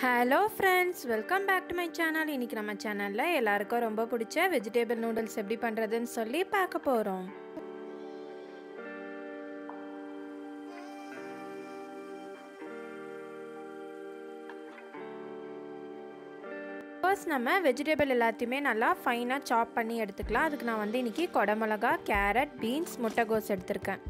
hello friends welcome back to my channel இன்றைக்கி நம்ம சேனலில் எல்லாருக்கும் ரொம்ப பிடிச்ச வெஜிடேபிள் நூடுல்ஸ் எப்படி பண்ணுறதுன்னு சொல்லி பார்க்க போகிறோம் ஃபர்ஸ்ட் நம்ம வெஜிடபிள் எல்லாத்தையுமே நல்லா ஃபைனாக சாப் பண்ணி எடுத்துக்கலாம் அதுக்கு நான் வந்து இன்றைக்கி கொடமிளகா கேரட் பீன்ஸ் முட்டைகோஸ் எடுத்திருக்கேன்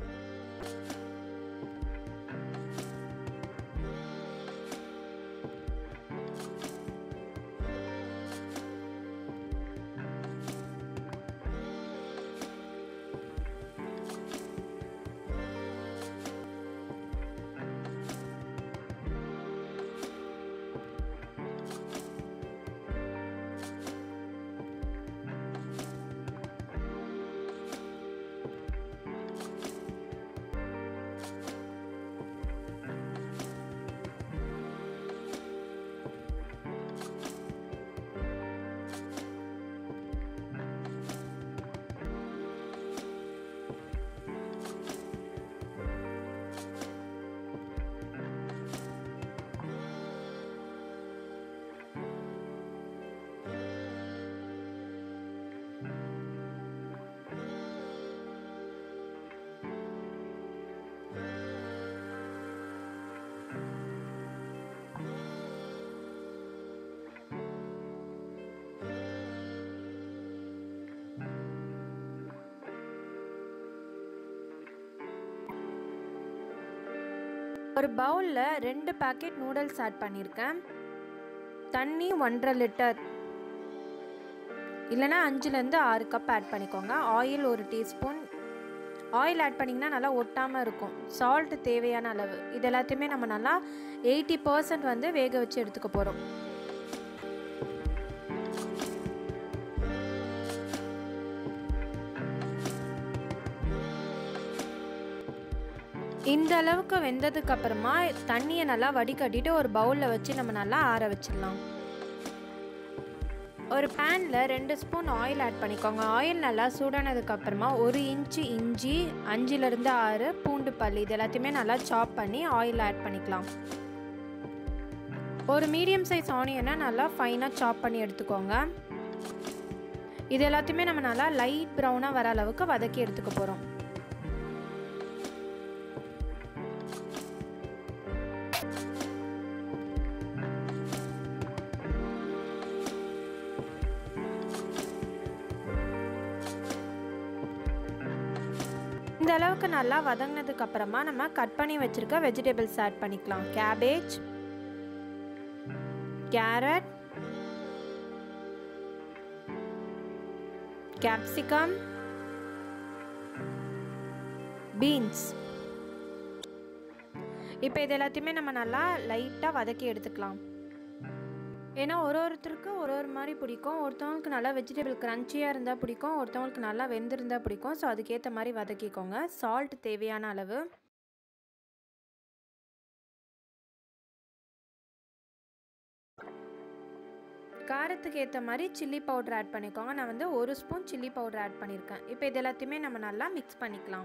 ஒரு பவுலில் ரெண்டு பேக்கெட் நூடுல்ஸ் ஆட் பண்ணியிருக்கேன் தண்ணி ஒன்றரை லிட்டர் இல்லைனா அஞ்சுலேருந்து ஆறு கப் ஆட் பண்ணிக்கோங்க ஆயில் ஒரு டீஸ்பூன் ஆயில் ஆட் பண்ணிங்கன்னா நல்லா ஒட்டாமல் இருக்கும் சால்ட் தேவையான அளவு இது எல்லாத்தையுமே நம்ம நல்லா எயிட்டி பர்சன்ட் வந்து வேக வச்சு எடுத்துக்க போகிறோம் இந்த அளவுக்கு வெந்ததுக்கு அப்புறமா தண்ணியை நல்லா வடிகட்டிட்டு ஒரு பவுலில் வச்சு நம்ம நல்லா ஆற வச்சிடலாம் ஒரு பேனில் ரெண்டு ஸ்பூன் ஆயில் ஆட் பண்ணிக்கோங்க ஆயில் நல்லா சூடானதுக்கு அப்புறமா ஒரு இன்ச்சு இஞ்சி அஞ்சுலேருந்து ஆறு பூண்டு பல் இது எல்லாத்தையுமே நல்லா சாப் பண்ணி ஆயில் ஆட் பண்ணிக்கலாம் ஒரு மீடியம் சைஸ் ஆனியனை நல்லா ஃபைனாக சாப் பண்ணி எடுத்துக்கோங்க இது எல்லாத்தையுமே நம்ம நல்லா லைட் ப்ரௌனாக வர அளவுக்கு வதக்கி எடுத்துக்க போகிறோம் இந்த அளவுக்கு நல்லா வதங்கினதுக்கு அப்புறமா நம்ம கட் பண்ணி வச்சிருக்க வெஜிடபிள்ஸ் ஆட் பண்ணிக்கலாம் கேபேஜ் கேரட் கேப்சிகம் பீன்ஸ் இப்போ இது எல்லாத்தையுமே நம்ம நல்லா லைட்டாக வதக்கி எடுத்துக்கலாம் ஏன்னா ஒரு ஒருத்தருக்கு ஒரு ஒரு மாதிரி பிடிக்கும் ஒருத்தவங்களுக்கு நல்லா வெஜிடபிள் க்ரன்ச்சியாக இருந்தால் பிடிக்கும் ஒருத்தவங்களுக்கு நல்லா வெந்திருந்தால் பிடிக்கும் ஸோ அதுக்கேற்ற மாதிரி வதக்கிக்கோங்க சால்ட் தேவையான அளவு காரத்துக்கு ஏற்ற மாதிரி சில்லி பவுடர் ஆட் பண்ணிக்கோங்க நான் வந்து ஒரு ஸ்பூன் சில்லி பவுடர் ஆட் பண்ணியிருக்கேன் இப்போ இது எல்லாத்தையுமே நம்ம நல்லா மிக்ஸ் பண்ணிக்கலாம்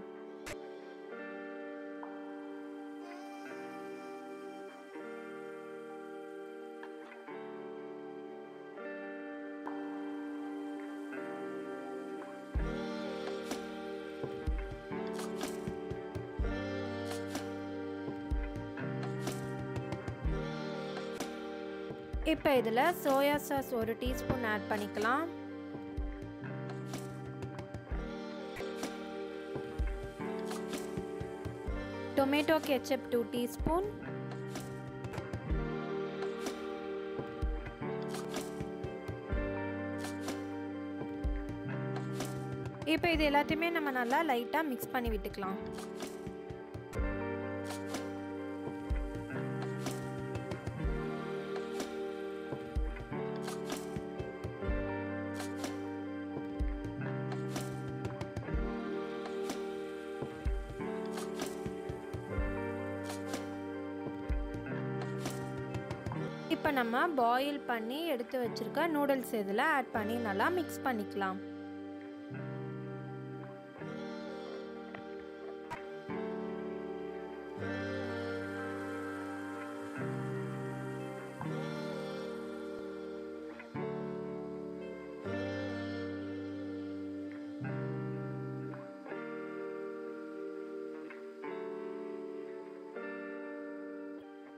இப்போ இதில் சோயா சாஸ் ஒரு டீஸ்பூன் ஆட் பண்ணிக்கலாம் டொமேட்டோ கெச்சப் டூ டீஸ்பூன் இப்போ இது எல்லாத்தையுமே நம்ம நல்லா லைட்டாக மிக்ஸ் பண்ணி விட்டுக்கலாம் இப்போ நம்ம பாயில் பண்ணி எடுத்து வச்சுருக்க நூடுல்ஸ் இதில் ஆட் பண்ணி நல்லா மிக்ஸ் பண்ணிக்கலாம்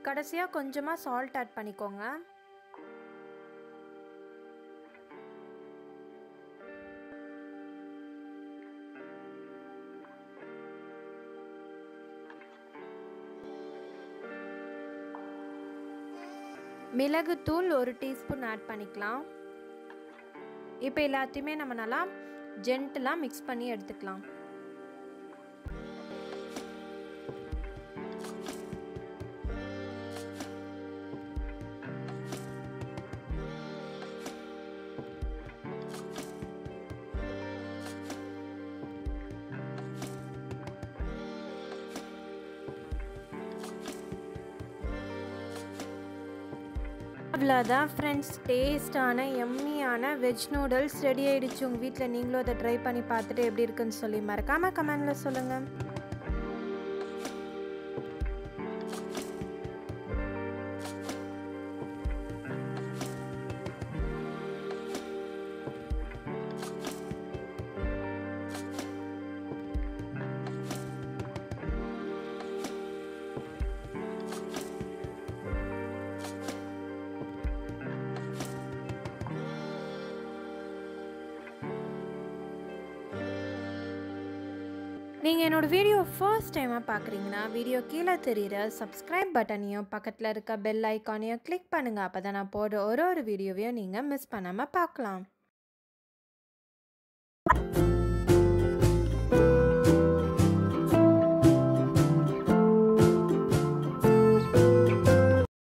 கடைசியாக கொஞ்சமாக சால்ட் ஆட் பண்ணிக்கோங்க மிளகுத்தூள் ஒரு டீஸ்பூன் ஆட் பண்ணிக்கலாம் இப்போ எல்லாத்தையுமே நம்ம நல்லா ஜென்டலாக மிக்ஸ் பண்ணி எடுத்துக்கலாம் அவ்வளோதான் ஃப்ரெண்ட்ஸ் டேஸ்டான எம்மியான வெஜ் நூடுல்ஸ் ரெடி ஆயிடுச்சு உங்கள் வீட்டில் நீங்களும் அதை ட்ரை பண்ணி பார்த்துட்டு எப்படி இருக்குன்னு சொல்லி மறக்காமல் கமெண்டில் சொல்லுங்கள் நீங்கள் என்னோடய வீடியோ ஃபர்ஸ்ட் டைமாக பார்க்குறீங்கன்னா வீடியோ கீழே தெரிகிற சப்ஸ்கிரைப் பட்டனையும் பக்கத்தில் இருக்க பெல் ஐக்கானையும் கிளிக் பண்ணுங்கள் அப்போ தான் நான் போடுற ஒரு ஒரு வீடியோவையும் நீங்கள் மிஸ் பண்ணாமல் பார்க்கலாம்